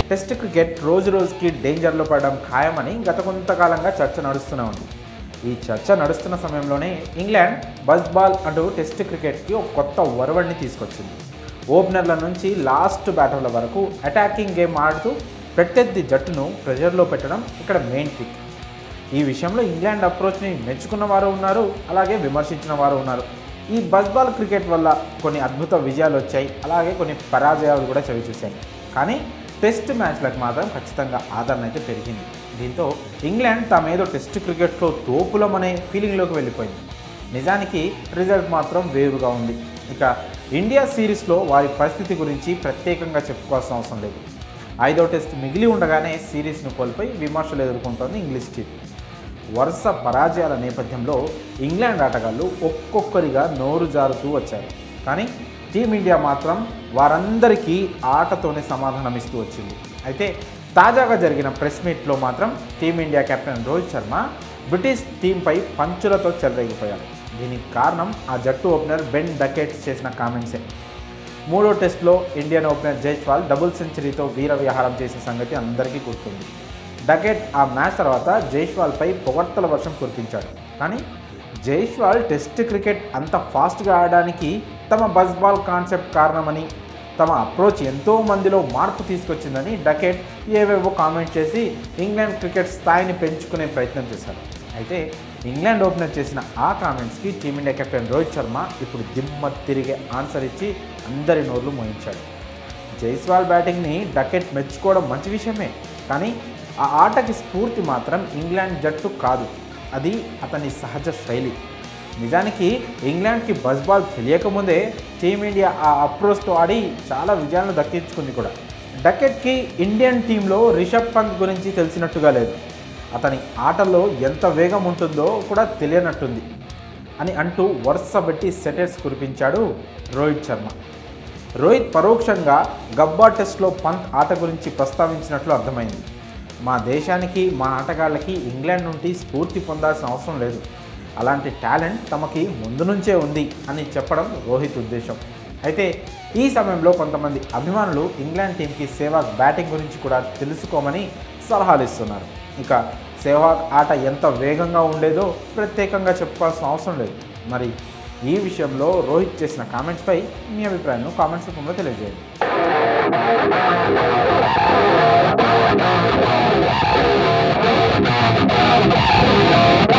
test cricket రోజు రోజుకి డేంజర్లో పడడం ఖాయమని గత కొంతకాలంగా చర్చ నడుస్తూనే ఉంది ఈ చర్చ నడుస్తున్న సమయంలోనే ఇంగ్లాండ్ బజ్ బాల్ అంటూ టెస్ట్ క్రికెట్కి ఒక కొత్త ఒరవడిని తీసుకొచ్చింది ఓపెనర్ల నుంచి లాస్ట్ బ్యాటర్ల వరకు అటాకింగ్ గేమ్ ఆడుతూ ప్రత్యర్థి జట్టును ప్రెషర్లో పెట్టడం ఇక్కడ మెయిన్ ట్రిక్ ఈ విషయంలో ఇంగ్లాండ్ అప్రోచ్ని మెచ్చుకున్న వారు ఉన్నారు అలాగే విమర్శించిన వారు ఉన్నారు ఈ బస్బాల్ క్రికెట్ వల్ల కొన్ని అద్భుత విజయాలు వచ్చాయి అలాగే కొన్ని పరాజయాలు కూడా చవి చూశాయి కానీ టెస్ట్ మ్యాచ్లకు మాత్రం ఖచ్చితంగా ఆదరణ అయితే పెరిగింది దీంతో ఇంగ్లాండ్ తమేదో టెస్ట్ క్రికెట్లో తోపులమనే ఫీలింగ్లోకి వెళ్ళిపోయింది నిజానికి రిజల్ట్ మాత్రం వేరుగా ఉంది ఇక ఇండియా సిరీస్లో వారి పరిస్థితి గురించి ప్రత్యేకంగా చెప్పుకోవాల్సిన అవసరం లేదు ఐదో టెస్ట్ మిగిలి ఉండగానే సిరీస్ను కోల్పోయి విమర్శలు ఎదుర్కొంటోంది ఇంగ్లీష్ టీం వరుస పరాజయాల నేపథ్యంలో ఇంగ్లాండ్ ఆటగాళ్ళు ఒక్కొక్కరిగా నోరు జారుతూ వచ్చారు కానీ టీమిండియా మాత్రం వారందరికీ ఆటతోనే సమాధానం ఇస్తూ వచ్చింది అయితే తాజాగా జరిగిన ప్రెస్ మీట్లో మాత్రం team India captain Rohit Sharma British టీంపై పంచులతో చెలరేగిపోయారు దీనికి కారణం ఆ జట్టు ఓపెనర్ బెన్ డకెట్స్ చేసిన కామెంట్సే మూడో టెస్ట్లో ఇండియన్ ఓపెనర్ జైస్వాల్ డబుల్ సెంచరీతో వీర విహారం చేసిన సంగతి అందరికీ గుర్తుంది డకెట్ ఆ మ్యాచ్ తర్వాత జైస్వాల్పై పొగడ్తల వర్షం కురిపించాడు కానీ జైస్వాల్ టెస్ట్ క్రికెట్ అంత ఫాస్ట్గా ఆడడానికి తమ బజ్ బాల్ కాన్సెప్ట్ కారణమని తమ అప్రోచ్ ఎంతో మందిలో మార్పు తీసుకొచ్చిందని డకెట్ ఏవేవో కామెంట్ చేసి ఇంగ్లాండ్ క్రికెట్ స్థాయిని పెంచుకునే ప్రయత్నం చేశారు అయితే ఇంగ్లాండ్ ఓపెనర్ చేసిన ఆ కామెంట్స్కి టీమిండియా కెప్టెన్ రోహిత్ శర్మ ఇప్పుడు దిమ్మ తిరిగే ఆన్సర్ ఇచ్చి అందరి నోర్లు మోయించాడు జైస్వాల్ బ్యాటింగ్ని డకెట్ మెచ్చుకోవడం మంచి విషయమే కానీ ఆ ఆటకి స్ఫూర్తి మాత్రం ఇంగ్లాండ్ జట్టు కాదు అది అతని సహజ శైలి నిజానికి ఇంగ్లాండ్కి బజ్ బాల్ తెలియకముందే టీమిండియా ఆ అప్రోచ్తో ఆడి చాలా విజయాలను దక్కించుకుంది కూడా డకెట్కి ఇండియన్ టీంలో రిషబ్ పంత్ గురించి తెలిసినట్టుగా లేదు అతని ఆటలో ఎంత వేగం ఉంటుందో కూడా తెలియనట్టుంది అని అంటూ వరుస పెట్టి సెటర్స్ కురిపించాడు రోహిత్ శర్మ రోహిత్ పరోక్షంగా గబ్బా టెస్ట్లో పంత్ ఆట గురించి ప్రస్తావించినట్లు అర్థమైంది మా దేశానికి మా ఆటగాళ్ళకి ఇంగ్లాండ్ నుండి స్ఫూర్తి పొందాల్సిన అవసరం లేదు అలాంటి టాలెంట్ తమకి ముందు నుంచే ఉంది అని చెప్పడం రోహిత్ ఉద్దేశం అయితే ఈ సమయంలో కొంతమంది అభిమానులు ఇంగ్లాండ్ టీంకి సేవాగ్ బ్యాటింగ్ గురించి కూడా తెలుసుకోమని సలహాలు ఇస్తున్నారు ఇక సెహ్వాగ్ ఆట ఎంత వేగంగా ఉండేదో ప్రత్యేకంగా చెప్పుకోవాల్సిన అవసరం లేదు మరి ఈ విషయంలో రోహిత్ చేసిన కామెంట్స్పై మీ అభిప్రాయాన్ని కామెంట్స్ రూపంలో తెలియజేయండి